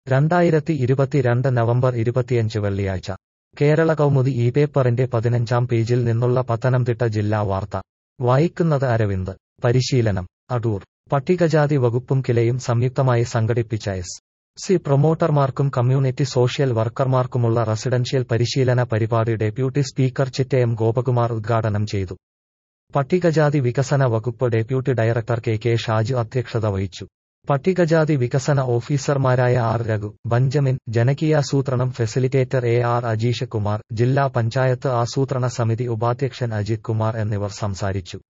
രണ്ടായിരത്തി ഇരുപത്തിരണ്ട് നവംബർ ഇരുപത്തിയഞ്ച് വെള്ളിയാഴ്ച കേരള കൗമുദി ഈ പേപ്പറിന്റെ പതിനഞ്ചാം പേജിൽ നിന്നുള്ള പത്തനംതിട്ട ജില്ലാ വാർത്ത വായിക്കുന്നത് അരവിന്ദ് പരിശീലനം അടൂർ പട്ടികജാതി വകുപ്പും കിലയും സംയുക്തമായി സംഘടിപ്പിച്ച എസ് സി പ്രൊമോട്ടർമാർക്കും കമ്മ്യൂണിറ്റി സോഷ്യൽ വർക്കർമാർക്കുമുള്ള റെസിഡൻഷ്യൽ പരിശീലന പരിപാടി ഡെപ്യൂട്ടി സ്പീക്കർ ചിറ്റയം ഗോപകുമാർ ഉദ്ഘാടനം ചെയ്തു പട്ടികജാതി വികസന വകുപ്പ് deputy director K K Shaju അധ്യക്ഷത വഹിച്ചു പട്ടികജാതി വികസന ഓഫീസർമാരായ ആർ രഘു ബഞ്ചമിൻ ജനകീയാസൂത്രണം facilitator A R Ajeesh Kumar ജില്ലാ പഞ്ചായത്ത് ആസൂത്രണ സമിതി ഉപാധ്യക്ഷൻ അജിത് കുമാർ എന്നിവർ സംസാരിച്ചു